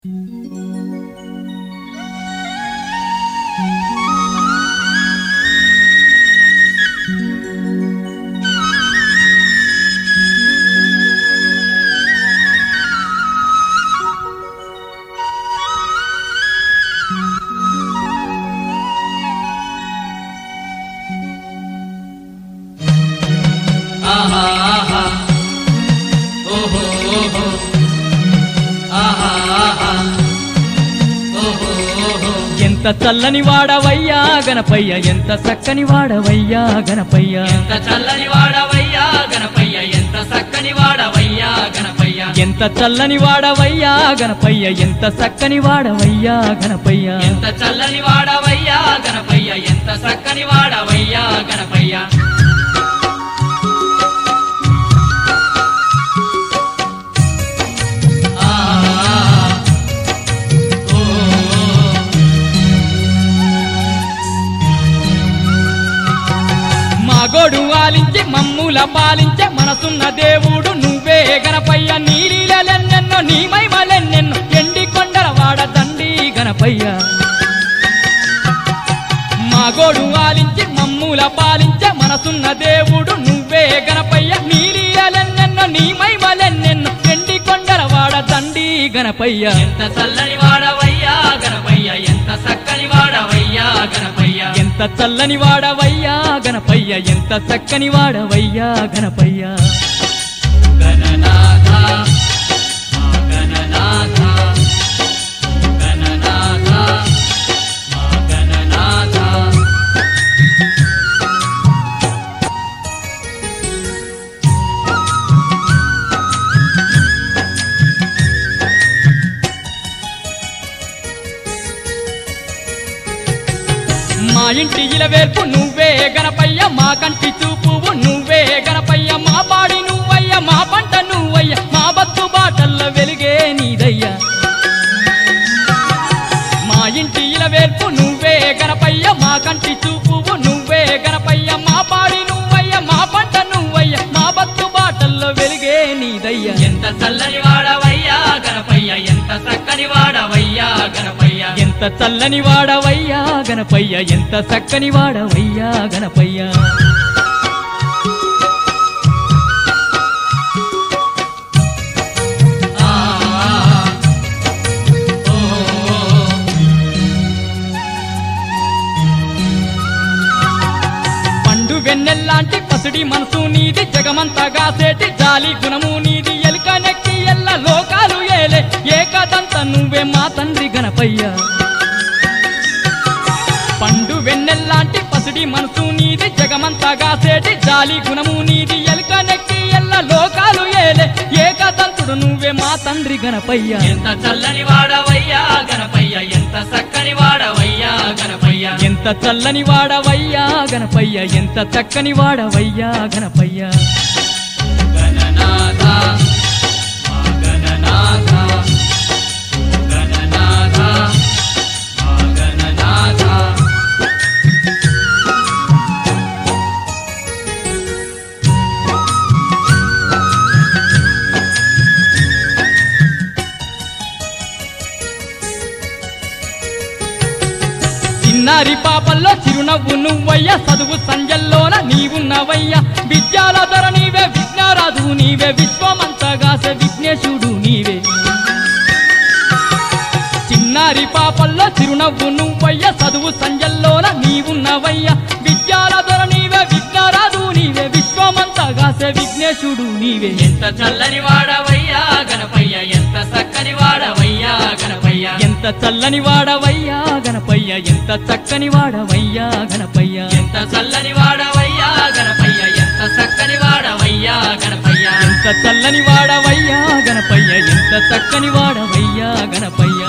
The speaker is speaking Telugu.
ఆహా ఆహా ఓహో ఓహో ఆహా ఆహా ఓహో ఓహో ఎంత చల్లని వాడవయ్యా గణపయ్య ఎంత చక్కని వాడవయ్యా గణపయ్య ఎంత చల్లని వాడవయ్యా గణపయ్య ఎంత చక్కని వాడవయ్యా గణపయ్య ఎంత చల్లని వాడవయ్యా గణపయ్య ఎంత చక్కని వాడవయ్యా గణపయ్య ఎంత చల్లని వాడవయ్యా గణపయ్య ఎంత చక్కని వాడవయ్యా గణపయ్య ఆహా ఓ మా గోడు ఆలించి మమ్ముల పాలించే మనసున్న దేవుడు నువ్వే గణపయ్య నీలీలెన్నెన్నో నీ మైమలెన్నెన్నో ఎండి కొండల వాడ దండి గణపయ్య మా గోడు ఆలించి మమ్ముల పాలించే మనసున్న దేవుడు నువ్వే గణపయ్య నీలీలెన్నెన్నో నీ మైమలెన్నెన్నో ఎండి కొండల వాడ దండి గణపయ్య ఎంత చల్లని వాడవయ్యా గణపయ్య ఎంత చక్కని వాడవయ్యా గణపయ్య ఎంత చల్లని వాడవయ్యా గణపయ్య ఎంత చక్కని వాడవయ్యా గణపయ్య గణనాథ మా గణనాథ గణనాథ మా గణనాథ మా ఇంటి ఇలవేర్పు నువ్వే గణపయ్య మా కంటి చూపువు నువ్వే గణపయ్య మా పాడి నువ్వయ్య మా పంట నువ్వయ్య మా బతు బాటల్ల వెలిగే నీదయ్యా మా ఇంటి ఇలవేర్పు నువ్వే గణపయ్య మా కంటి చూపువు నువ్వే గణపయ్య మా పాడి నువ్వయ్య మా పంట నువ్వయ్య మా బతు బాటల్లో వెలిగే నీదయ్యా ఎంత చల్లని వాడవయ్యా గణపయ్య ఎంత చక్కని వాడవయ్యా గణపయ్య ఎంత చల్లని వాడవయ్యా గణపయ్య ఎంత చక్కని వాడవయ్యా గణపయ్య ఆ ఓ పండు వెన్నెల్లాంటి పసుడి మనసు నీది జగమంతగా సేటి జాలి గుణము నీది ఎలుక నెక్కి ఎల్ల లోకాలు ఏలే ఏకదంత నువ్వే మా తండ్రి గణపయ్య పండు వెన్నెల్లాంటి పసుడి మనసు నీది జగమంతగా సేటి జాలి గుణము నీది ఎలుక నెక్కి ఎల్ల లోకాలు ఏలే ఏకదంతుడు నువ్వే మా తండ్రి గణపయ్య ఎంత చల్లని వాడవయ్యా గణపయ్య ఎంత చక్కని వాడవయ్యా గణపయ్య ఎంత చల్లని వాడవయ్యా గణపయ్య ఎంత చక్కని వాడవయ్యా గణపయ్య గణనాథ మా గణనాథ గణనాథ మా గణనాథ చిన్నారి పాపల్లో చిరునవ్వు నువ్వయ్యా చదువు సంజల్లోన నీవున్నవయ్యా విద్యాల ధర నీవే విఘ్నారాధు నీవే విశ్వమంతగాసే విఘ్నేశుడు నీవే చిన్నారి పాపల్లో చిరునవ్వు నువ్వయ్యా చదువు సంజల్లోన నీవున్నవయ్యా విద్యాల ధర నీవే విఘ్నారాధు నీవే విశ్వమంతగాసే విఘ్నేశుడు నీవే ఎంత చల్లని వాడవయ్యా గణపయ్య ఎంత చక్కని వాడవయ్యా గణపయ్య ఎంత చల్లని వాడవయ్యా గణపయ్య ఎంత చక్కని వాడవయ్యా గణపయ్య ఎంత చల్లని వాడవయ్యా గణపయ్య ఎంత చక్కని వాడవయ్యా గణపయ్య ఎంత చల్లని వాడవయ్యా గణపయ్య ఎంత చక్కని వాడవయ్యా గణపయ్య